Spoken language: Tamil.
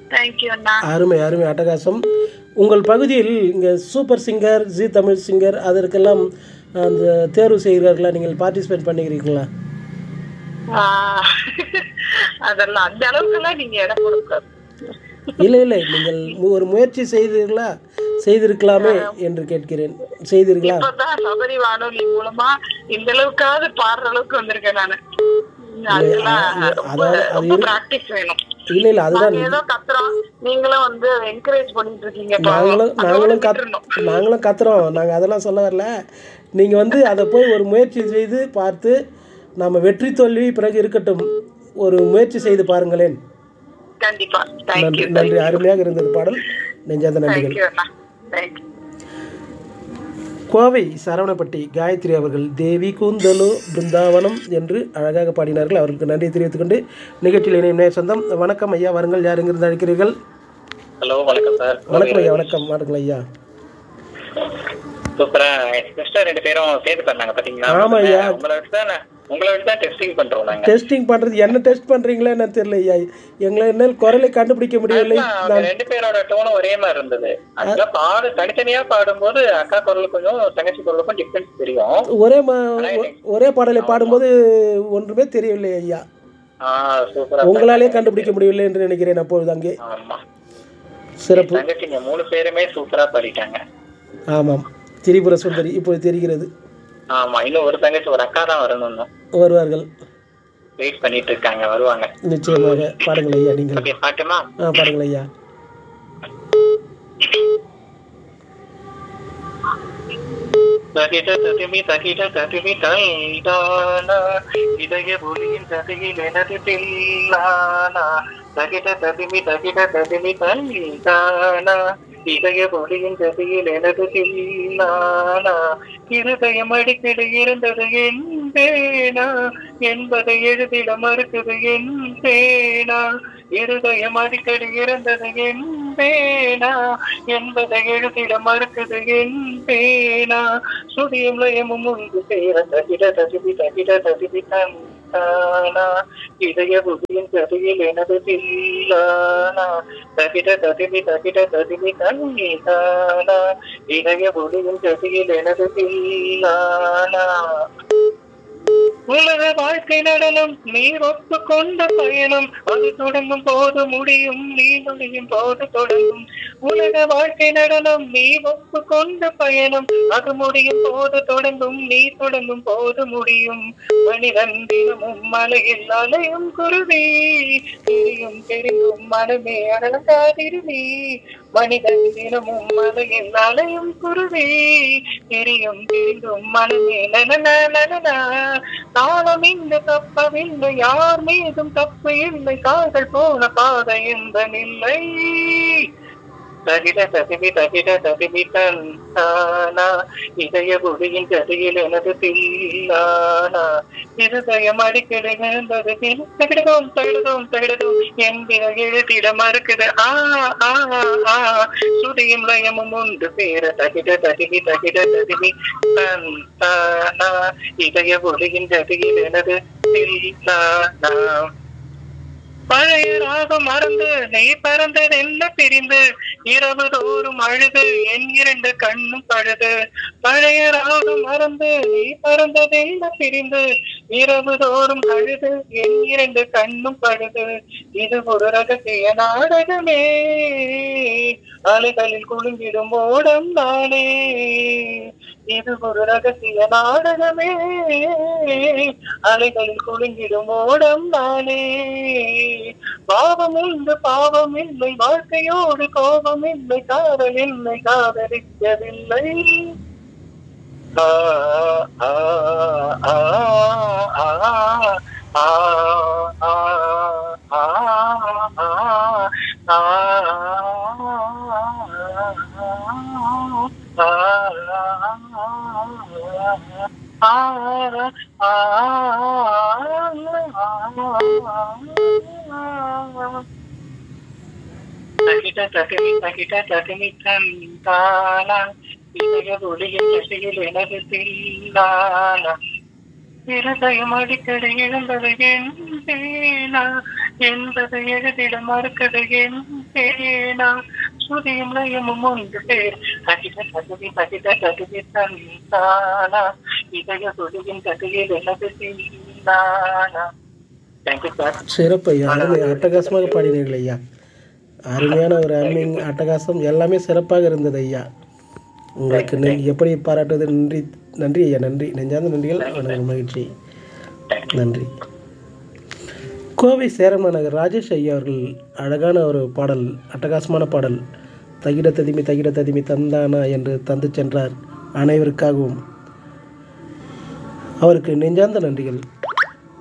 தேங்க்யூ அண்ணா அருமை அருமை அட்டகாசம் உங்கள் பகுதியில் இங்கே super singer Zee Tamil singer அதற்கெல்லாம் அந்த தேர்வு செய்கிறார்களா நீங்கள் பார்ட்டிசிபேட் பண்ணிக்கிறீங்களா ஆஹ், அதெல்லாம் அந்த அளவுக்குலாம் நீங்க இடம் கொடுக்காது இல்லை இல்லை நீங்கள் மு- ஒரு முயற்சி செய்தீர்களா செய்திருக்கலாமே என்று கேட்கிறேன் செய்தீர்களா இப்பதான் சபரி வானொலி மூலமா இந்த அளவுக்காவது பாடுற அளவுக்கு வந்திருக்கேன் நானு அதெல்லாம் ரொம்ப அதாவது அது ரொம்ப பிராக்டிஸ் வேணும் இல்லை இல்லை அதுதான் நாங்க ஏதோ கத்துறோம் நீங்களும் வந்து என்கரேஜ் பண்ணிட்டு இருக்கீங்க நாங்களும் பாவம். அதோட நாங்களும் கத் விட்டுறணும். நாங்களும் கத்துறோம் நாங்கள் அதெல்லாம் சொல்ல வரல நீங்கள் வந்து அதை போய் ஒரு முயற்சி செய்து பார்த்து நம்ம வெற்றி தோல்வி பிறகு இருக்கட்டும் ஒரு முயற்சி செய்து பாருங்களேன் கண்டிப்பா நன்றி தேங்க்யூ நன்றி அருமையாக இருந்தது பாடல் நெஞ்சாத நன்றிகள் தேங்க்யூ அண்ணா தேங்க்யூ கோவை சரவணப்பட்டி காயத்ரி அவர்கள் தேவி கூந்தலு பிருந்தாவனம் என்று அழகாக பாடினார்கள் அவர்களுக்கு நன்றி தெரிவித்துக் கொண்டு நிகழ்ச்சியில் இணையும் நேர் சொந்தம் வணக்கம் ஐயா வருங்கள் யார் எங்கிருந்து அழைக்கிறீர்கள் ஹலோ வணக்கம் சார் வணக்கம் ஐயா வணக்கம் வணக்கம் ஐயா சூப்பரா சிஸ்டர் ரெண்டு பேரும் சேர்த்து பண்ணாங்க பாத்தீங்களா ஆமா ஐயா. உங்களை வச்சு தான் நான்- உங்களை வச்சு தான் டெஸ்டிங் பண்றோம் நாங்க டெஸ்டிங் பண்ணுறது என்ன டெஸ்ட் பண்ணுறீங்களா என்ன தெரியல ஐயா எங்களை என்ன குரலை கண்டுபிடிக்க முடியவில்லை அதான், அவங்க ரெண்டு பேரோட டோனும் ஒரே மாதிரி இருந்தது ஆக்சுவலா பாடு தனித்தனியா பாடும்போது அக்கா குரல் கொஞ்சம் தங்கச்சி குரலுக்கும் டிஃபரன்ஸ் தெரியும் ஒரே மா ஒ- ஒரே பாடலை பாடும்போது ஒன்றுமே தெரியவில்லை ஐயா ஆஹ் சூப்பரா உங்களாலே கண்டுபிடிக்க முடியவில்லை என்று நினைக்கிறேன் அப்பொழுது அங்கே ஆமா சிறப்பு தங்கச்சிங்க மூணு பேருமே சூப்பரா பாடிட்டாங்க ஆமாம் திரிபுர சுந்தரி இப்போது தெரிகிறது ஆமா இன்னும் ஒரு தங்கச்சி ஒரு அக்கா தான் வரணும் இன்னும். வருவார்கள் வெயிட் பண்ணிட்டு இருக்காங்க வருவாங்க நிச்சயமாக பாடுங்கள் ஐயா நீங்கள் ஓகே பாட்டுமா ஆ பாடுங்கள் ஐயா தகிட ததுமி தகிட ததுமி தைதானா இதய ஒளியின் ததையில் எனது தில்லானா தகிட ததுமி தகிட ததுமி தைதானா இதய ஒளியின் ததையில் எனது தில்லானா இருதயம் அடிக்கடி இருந்தது என் பேனா என்பதை எழுதிட மறுக்குது என் பேனா இருதயம் அடிக்கடி இருந்தது என் பேனா என்பதை எழுதிட மறுக்குது என் பேனா சுடியும் லயமும் முன்பு சேர தகிட தகுதி தகிட தகுதி தந்தானா இதய புதியின் கதையில் எனது தில்லானா தகிட தகுதி தகிட தகுதி தந்தானா இதய புதியின் கதையில் எனது தில்லானா உலக வாழ்க்கை நடனம் நீ ஒப்பு கொண்ட பயணம் அது தொடங்கும் போது முடியும் நீ முடியும் போது தொடங்கும் உலக வாழ்க்கை நடனம் நீ ஒப்பு கொண்ட பயணம் அது முடியும் போது தொடங்கும் நீ தொடங்கும் போது முடியும் மனிதன் தினமும் மலையில் அலையும் குருவி தெரியும் தெரியும் மனமே அடங்காதிருவி மனிதன் தினமும் மலையில் அலையும் குருவி தெரியும் தெரிந்தும் மனமே நனன நனனா காலம் இங்கு தப்பவில்லை யார் மீதும் தப்பு இல்லை காதல் போன பாதை என்பதில்லை தகிட தகுதி தகிட தகுதி தந்தானா இதய குடியின் கதையில் எனது தில்லானா இருதயம் அடிக்கடி விழுந்தது தகிடதோம் தகிடதோம் தகிடதோம் என்பின எழுதிட மறுக்குது ஆ ஆ ஆ சுதியும் லயமும் உண்டு பேர தகிட தகுதி தகிட தகுதி தந்தானா இதய குடியின் கதையில் எனது தில்லானா பழைய ராகம் மறந்து நீ பறந்தது என்ன பிரிந்து இரவு தோறும் அழுது என் இரண்டு கண்ணும் பழுது பழைய ராகம் மறந்து நீ பறந்தது என்ன பிரிந்து இரவு தோறும் அழுது என் இரண்டு கண்ணும் பழுது இது ஒரு ரகசிய நாடகமே அலைகளில் குலுங்கிடும் ஓடம் நானே இது ஒரு ரகசிய நாடகமே அலைகளில் குலுங்கிடும் ஓடம் நானே பாவம் உண்டு பாவம் இல்லை வாழ்க்கையோடு கோபம் இல்லை காதல் இல்லை காதலிக்கவில்லை ஆ, ஆ, ஆ, ஆ, ஆ, ஆ, ஆ, ஆ, தகிட தகிமி தகிட தகிமி தந்தானா இதய ஒளியின் திசையில் எனது தில்லானா இருதயம் அடிக்கடி இழந்தது என் பேனா என்பதை எழுதிட மறுக்கது என் பேனா சுதியும் லயமும் ஒன்று பேர் கதித கதுவி கதித கதுவி தந்தானா இதய துடியின் கதையில் எனது தீனானா தேங்க்யூ சார் சிறப்பு ஐயா அருமை அட்டகாசமாக பாடினீர்கள் ஐயா அருமையான ஒரு அம்மிங் அட்டகாசம் எல்லாமே சிறப்பாக இருந்தது ஐயா உங்களுக்கு நன்றி எப்படி பாராட்டுவது நன்றி நன்றி ஐயா நன்றி நெஞ்சார்ந்த நன்றிகள் வணக்கம் மகிழ்ச்சி நன்றி கோவை சேரம நகர் ராஜேஷ் ஐயா அவர்கள் அழகான ஒரு பாடல் அட்டகாசமான பாடல் தகிட ததிமி தகிட ததிமி தந்தானா என்று தந்து சென்றார் அனைவருக்காகவும் அவருக்கு நெஞ்சார்ந்த நன்றிகள்